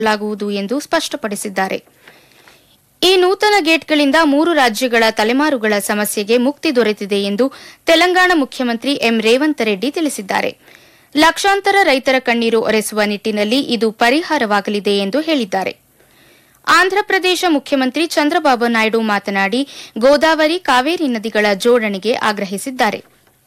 ಲಾಗುವುದು ಎಂದು ಸ್ಪಷ್ಟಪಡಿಸಿದ್ದಾರೆ ಈ ನೂತನ ಗೇಟ್ಗಳಿಂದ ಮೂರು ರಾಜ್ಯಗಳ ತಲೆಮಾರುಗಳ ಸಮಸ್ಯೆಗೆ ಮುಕ್ತಿ ದೊರೆತಿದೆ ಎಂದು ತೆಲಂಗಾಣ ಮುಖ್ಯಮಂತ್ರಿ ಎಂ ರೇವಂತ್ ರೆಡ್ಡಿ ತಿಳಿಸಿದ್ದಾರೆ ಲಕ್ಷಾಂತರ ರೈತರ ಕಣ್ಣೀರು ಒರೆಸುವ ನಿಟ್ಟಿನಲ್ಲಿ ಇದು ಪರಿಹಾರವಾಗಲಿದೆ ಎಂದು ಹೇಳಿದ್ದಾರೆ ಆಂಧ್ರಪ್ರದೇಶ ಮುಖ್ಯಮಂತ್ರಿ ಚಂದ್ರಬಾಬು ನಾಯ್ಡು ಮಾತನಾಡಿ ಗೋದಾವರಿ ಕಾವೇರಿ ನದಿಗಳ ಜೋಡಣೆಗೆ ಆಗ್ರಹಿಸಿದ್ದಾರೆ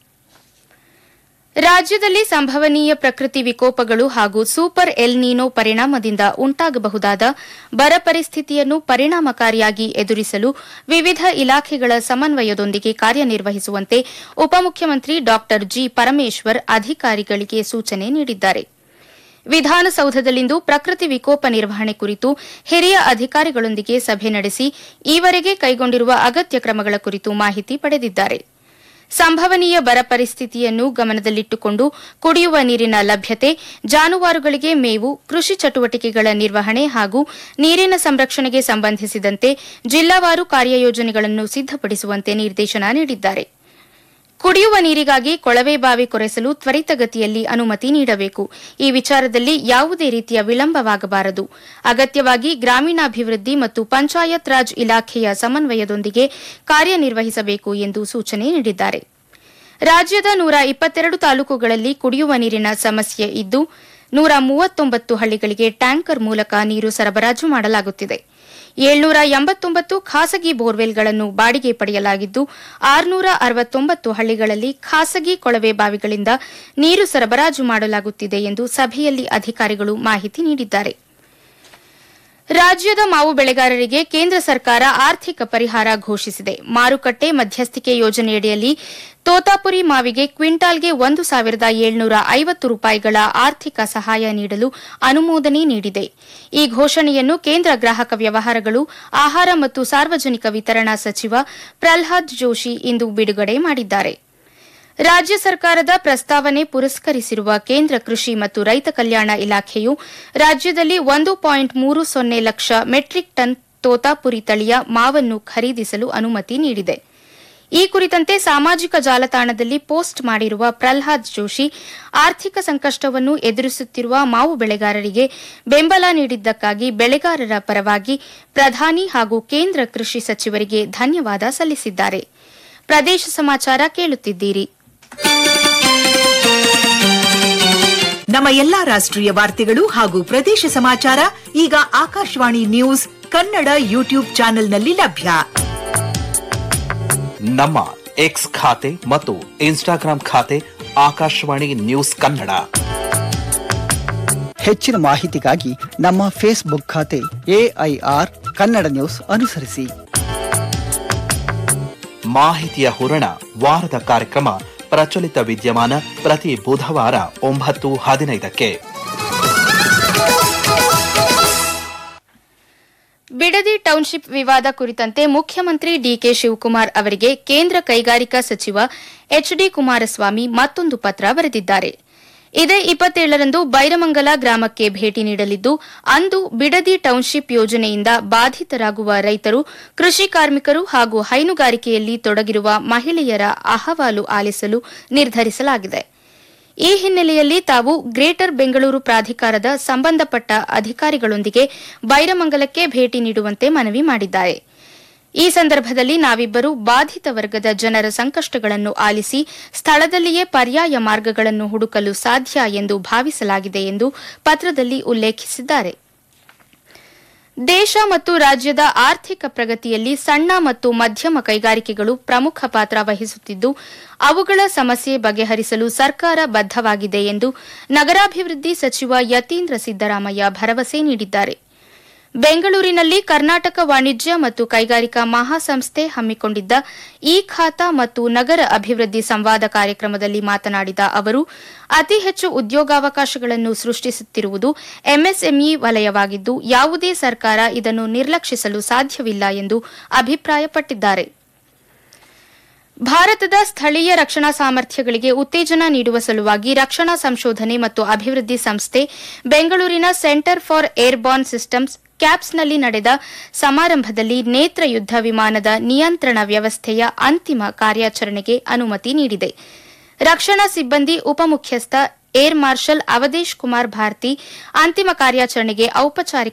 ರಾಜ್ಯದಲ್ಲಿ ಸಂಭವನೀಯ ಪ್ರಕೃತಿ ವಿಕೋಪಗಳು ಹಾಗೂ ಸೂಪರ್ ಎಲ್ ನೀನೋ ಪರಿಣಾಮದಿಂದ ಉಂಟಾಗಬಹುದಾದ ಬರ ಪರಿಸ್ಥಿತಿಯನ್ನು ಪರಿಣಾಮಕಾರಿಯಾಗಿ ಎದುರಿಸಲು ವಿವಿಧ ಇಲಾಖೆಗಳ ಸಮನ್ವಯದೊಂದಿಗೆ ಕಾರ್ಯನಿರ್ವಹಿಸುವಂತೆ ಉಪಮುಖ್ಯಮಂತ್ರಿ ಡಾ ಜಿ ಪರಮೇಶ್ವರ್ ಅಧಿಕಾರಿಗಳಿಗೆ ಸೂಚನೆ ನೀಡಿದ್ದಾರೆ ವಿಧಾನಸೌಧದಲ್ಲಿಂದು ಪ್ರಕೃತಿ ವಿಕೋಪ ನಿರ್ವಹಣೆ ಕುರಿತು ಹಿರಿಯ ಅಧಿಕಾರಿಗಳೊಂದಿಗೆ ಸಭೆ ನಡೆಸಿ ಈವರೆಗೆ ಕೈಗೊಂಡಿರುವ ಅಗತ್ಯ ಕ್ರಮಗಳ ಕುರಿತು ಮಾಹಿತಿ ಪಡೆದಿದ್ದಾರೆ ಸಂಭವನೀಯ ಬರ ಪರಿಸ್ಥಿತಿಯನ್ನು ಗಮನದಲ್ಲಿಟ್ಟುಕೊಂಡು ಕುಡಿಯುವ ನೀರಿನ ಲಭ್ಯತೆ ಜಾನುವಾರುಗಳಿಗೆ ಮೇವು ಕೃಷಿ ಚಟುವಟಿಕೆಗಳ ನಿರ್ವಹಣೆ ಹಾಗೂ ನೀರಿನ ಸಂರಕ್ಷಣೆಗೆ ಸಂಬಂಧಿಸಿದಂತೆ ಜಿಲ್ಲಾವಾರು ಕಾರ್ಯಯೋಜನೆಗಳನ್ನು ಸಿದ್ದಪಡಿಸುವಂತೆ ನಿರ್ದೇಶನ ನೀಡಿದ್ದಾರೆ ಕುಡಿಯುವ ನೀರಿಗಾಗಿ ಕೊಳವೆ ಬಾವಿ ಕೊರೆಸಲು ತ್ವರಿತಗತಿಯಲ್ಲಿ ಅನುಮತಿ ನೀಡಬೇಕು ಈ ವಿಚಾರದಲ್ಲಿ ಯಾವುದೇ ರೀತಿಯ ವಿಳಂಬವಾಗಬಾರದು ಅಗತ್ಯವಾಗಿ ಗ್ರಾಮೀಣಾಭಿವೃದ್ಧಿ ಮತ್ತು ಪಂಚಾಯತ್ ರಾಜ್ ಇಲಾಖೆಯ ಸಮನ್ವಯದೊಂದಿಗೆ ಕಾರ್ಯನಿರ್ವಹಿಸಬೇಕು ಎಂದು ಸೂಚನೆ ನೀಡಿದ್ದಾರೆ ರಾಜ್ಯದ ನೂರ ಇಪ್ಪತ್ತೆರಡು ತಾಲೂಕುಗಳಲ್ಲಿ ಕುಡಿಯುವ ನೀರಿನ ಸಮಸ್ಯೆ ಇದ್ದು ನೂರ ಮೂವತ್ತೊಂಬತ್ತು ಹಳ್ಳಿಗಳಿಗೆ ಟ್ಯಾಂಕರ್ ಮೂಲಕ ನೀರು ಸರಬರಾಜು ಮಾಡಲಾಗುತ್ತಿದೆ ಏಳ್ನೂರ ಎಂಬತ್ತೊಂಬತ್ತು ಖಾಸಗಿ ಬೋರ್ವೆಲ್ಗಳನ್ನು ಬಾಡಿಗೆ ಪಡೆಯಲಾಗಿದ್ದು ಆರುನೂರ ಅರವತ್ತೊಂಬತ್ತು ಹಳ್ಳಿಗಳಲ್ಲಿ ಖಾಸಗಿ ಕೊಳವೆ ಬಾವಿಗಳಿಂದ ನೀರು ಸರಬರಾಜು ಮಾಡಲಾಗುತ್ತಿದೆ ಎಂದು ಸಭೆಯಲ್ಲಿ ಅಧಿಕಾರಿಗಳು ಮಾಹಿತಿ ನೀಡಿದ್ದಾರೆ ರಾಜ್ಯದ ಮಾವು ಬೆಳೆಗಾರರಿಗೆ ಕೇಂದ್ರ ಸರ್ಕಾರ ಆರ್ಥಿಕ ಪರಿಹಾರ ಘೋಷಿಸಿದೆ ಮಾರುಕಟ್ಟೆ ಮಧ್ಯಸ್ಥಿಕೆ ಯೋಜನೆಯಡಿಯಲ್ಲಿ ತೋತಾಪುರಿ ಮಾವಿಗೆ ಕ್ವಿಂಟಾಲ್ಗೆ ಒಂದು ಸಾವಿರದ ಏಳ್ನೂರ ಐವತ್ತು ರೂಪಾಯಿಗಳ ಆರ್ಥಿಕ ಸಹಾಯ ನೀಡಲು ಅನುಮೋದನೆ ನೀಡಿದೆ ಈ ಘೋಷಣೆಯನ್ನು ಕೇಂದ್ರ ಗ್ರಾಹಕ ವ್ಯವಹಾರಗಳು ಆಹಾರ ಮತ್ತು ಸಾರ್ವಜನಿಕ ವಿತರಣಾ ಸಚಿವ ಪ್ರಲ್ಹಾದ್ ಜೋಶಿ ಇಂದು ಬಿಡುಗಡೆ ಮಾಡಿದ್ದಾರೆ ರಾಜ್ಯ ಸರ್ಕಾರದ ಪ್ರಸ್ತಾವನೆ ಪುರಸ್ಕರಿಸಿರುವ ಕೇಂದ್ರ ಕೃಷಿ ಮತ್ತು ರೈತ ಕಲ್ಯಾಣ ಇಲಾಖೆಯು ರಾಜ್ಯದಲ್ಲಿ ಒಂದು ಪಾಯಿಂಟ್ ಮೂರು ಸೊನ್ನೆ ಲಕ್ಷ ಮೆಟ್ರಿಕ್ ಟನ್ ತೋತಾಪುರಿ ತಳಿಯ ಮಾವನ್ನು ಖರೀದಿಸಲು ಅನುಮತಿ ನೀಡಿದೆ ಈ ಕುರಿತಂತೆ ಸಾಮಾಜಿಕ ಜಾಲತಾಣದಲ್ಲಿ ಪೋಸ್ಟ್ ಮಾಡಿರುವ ಪ್ರಲ್ಹಾದ್ ಜೋಶಿ ಆರ್ಥಿಕ ಸಂಕಷ್ಟವನ್ನು ಎದುರಿಸುತ್ತಿರುವ ಮಾವು ಬೆಳೆಗಾರರಿಗೆ ಬೆಂಬಲ ನೀಡಿದ್ದಕ್ಕಾಗಿ ಬೆಳೆಗಾರರ ಪರವಾಗಿ ಪ್ರಧಾನಿ ಹಾಗೂ ಕೇಂದ್ರ ಕೃಷಿ ಸಚಿವರಿಗೆ ಧನ್ಯವಾದ ಸಲ್ಲಿಸಿದ್ದಾರೆ ಪ್ರದೇಶ ಸಮಾಚಾರ ಕೇಳುತ್ತಿದ್ದೀರಿ ನಮ್ಮ ಎಲ್ಲಾ ರಾಷ್ಟ್ರೀಯ ವಾರ್ತೆಗಳು ಹಾಗೂ ಪ್ರದೇಶ ಸಮಾಚಾರ ಈಗ ಆಕಾಶವಾಣಿ ನ್ಯೂಸ್ ಕನ್ನಡ ಯೂಟ್ಯೂಬ್ ಚಾನೆಲ್ನಲ್ಲಿ ಲಭ್ಯ ನಮ್ಮ ಎಕ್ಸ್ ಖಾತೆ ಮತ್ತು ಇನ್ಸ್ಟಾಗ್ರಾಂ ಖಾತೆ ಆಕಾಶವಾಣಿ ನ್ಯೂಸ್ ಕನ್ನಡ ಹೆಚ್ಚಿನ ಮಾಹಿತಿಗಾಗಿ ನಮ್ಮ ಫೇಸ್ಬುಕ್ ಖಾತೆ ಎಐಆರ್ ಕನ್ನಡ ನ್ಯೂಸ್ ಅನುಸರಿಸಿ ಮಾಹಿತಿಯ ಹೂರಣ ವಾರದ ಕಾರ್ಯಕ್ರಮ ಪ್ರಚಲಿತ ವಿದ್ಯಮಾನ ಪ್ರತಿ ಬುಧವಾರ ಒಂಬತ್ತು ಹದಿನೈದಕ್ಕೆ ಬಿಡದಿ ಟೌನ್ಶಿಪ್ ವಿವಾದ ಕುರಿತಂತೆ ಮುಖ್ಯಮಂತ್ರಿ ಡಿಕೆ ಶಿವಕುಮಾರ್ ಅವರಿಗೆ ಕೇಂದ್ರ ಕೈಗಾರಿಕಾ ಸಚಿವ ಎಚ್ಡಿ ಕುಮಾರಸ್ವಾಮಿ ಮತ್ತೊಂದು ಪತ್ರ ಬರೆದಿದ್ದಾರೆ ಇದೇ ಇಪ್ಪತ್ತೇಳರಂದು ಬೈರಮಂಗಲ ಗ್ರಾಮಕ್ಕೆ ಭೇಟಿ ನೀಡಲಿದ್ದು ಅಂದು ಬಿಡದಿ ಟೌನ್ಶಿಪ್ ಯೋಜನೆಯಿಂದ ಬಾಧಿತರಾಗುವ ರೈತರು ಕೃಷಿ ಕಾರ್ಮಿಕರು ಹಾಗೂ ಹೈನುಗಾರಿಕೆಯಲ್ಲಿ ತೊಡಗಿರುವ ಮಹಿಳೆಯರ ಅಹವಾಲು ಆಲಿಸಲು ನಿರ್ಧರಿಸಲಾಗಿದೆ ಈ ಹಿನ್ನೆಲೆಯಲ್ಲಿ ತಾವು ಗ್ರೇಟರ್ ಬೆಂಗಳೂರು ಪ್ರಾಧಿಕಾರದ ಸಂಬಂಧಪಟ್ಟ ಅಧಿಕಾರಿಗಳೊಂದಿಗೆ ಬೈರಮಂಗಲಕ್ಕೆ ಭೇಟಿ ನೀಡುವಂತೆ ಮನವಿ ಮಾಡಿದ್ದಾರೆ ಈ ಸಂದರ್ಭದಲ್ಲಿ ನಾವಿಬ್ಬರು ಬಾಧಿತ ವರ್ಗದ ಜನರ ಸಂಕಷ್ಟಗಳನ್ನು ಆಲಿಸಿ ಸ್ಥಳದಲ್ಲಿಯೇ ಪರ್ಯಾಯ ಮಾರ್ಗಗಳನ್ನು ಹುಡುಕಲು ಸಾಧ್ಯ ಎಂದು ಭಾವಿಸಲಾಗಿದೆ ಎಂದು ಪತ್ರದಲ್ಲಿ ಉಲ್ಲೇಖಿಸಿದ್ದಾರೆ ದೇಶ ಮತ್ತು ರಾಜ್ಯದ ಆರ್ಥಿಕ ಪ್ರಗತಿಯಲ್ಲಿ ಸಣ್ಣ ಮತ್ತು ಮಧ್ಯಮ ಕೈಗಾರಿಕೆಗಳು ಪ್ರಮುಖ ಪಾತ್ರ ವಹಿಸುತ್ತಿದ್ದು ಅವುಗಳ ಸಮಸ್ಯೆ ಬಗೆಹರಿಸಲು ಸರ್ಕಾರ ಬದ್ದವಾಗಿದೆ ಎಂದು ನಗರಾಭಿವೃದ್ಧಿ ಸಚಿವ ಯತೀಂದ್ರ ಸಿದ್ದರಾಮಯ್ಯ ಭರವಸೆ ನೀಡಿದ್ದಾರೆ ಬೆಂಗಳೂರಿನಲ್ಲಿ ಕರ್ನಾಟಕ ವಾಣಿಜ್ಯ ಮತ್ತು ಕೈಗಾರಿಕಾ ಮಹಾಸಂಸ್ಥೆ ಹಮ್ಮಿಕೊಂಡಿದ್ದ ಇ ಖಾತಾ ಮತ್ತು ನಗರ ಅಭಿವೃದ್ಧಿ ಸಂವಾದ ಕಾರ್ಯಕ್ರಮದಲ್ಲಿ ಮಾತನಾಡಿದ ಅವರು ಅತಿ ಹೆಚ್ಚು ಉದ್ಯೋಗಾವಕಾಶಗಳನ್ನು ಸೃಷ್ಟಿಸುತ್ತಿರುವುದು ಎಂಎಸ್ಎಂಇ ವಲಯವಾಗಿದ್ದು ಯಾವುದೇ ಸರ್ಕಾರ ಇದನ್ನು ನಿರ್ಲಕ್ಷಿಸಲು ಸಾಧ್ಯವಿಲ್ಲ ಎಂದು ಅಭಿಪ್ರಾಯಪಟ್ಟಿದ್ದಾರೆ ಭಾರತದ ಸ್ಥಳೀಯ ರಕ್ಷಣಾ ಸಾಮರ್ಥ್ಯಗಳಿಗೆ ಉತ್ತೇಜನ ನೀಡುವ ಸಲುವಾಗಿ ರಕ್ಷಣಾ ಸಂಶೋಧನೆ ಮತ್ತು ಅಭಿವೃದ್ಧಿ ಸಂಸ್ಥೆ ಬೆಂಗಳೂರಿನ ಸೆಂಟರ್ ಫಾರ್ ಏರ್ಬಾರ್ನ್ ಸಿಸ್ಟಮ್ಸ್ ಕ್ಯಾಪ್ಸ್ನಲ್ಲಿ ನಡೆದ ಸಮಾರಂಭದಲ್ಲಿ ನೇತ್ರ ಯುದ್ಧ ವಿಮಾನದ ನಿಯಂತ್ರಣ ವ್ಯವಸ್ಥೆಯ ಅಂತಿಮ ಕಾರ್ಯಾಚರಣೆಗೆ ಅನುಮತಿ ನೀಡಿದೆ ರಕ್ಷಣಾ ಸಿಬ್ಬಂದಿ ಉಪಮುಖ್ಯಸ್ಥ ಏರ್ ಮಾರ್ಷಲ್ ಅವಧೇಶ್ ಕುಮಾರ್ ಭಾರತಿ ಅಂತಿಮ ಕಾರ್ಯಾಚರಣೆಗೆ ಔಪಚಾರಿಕ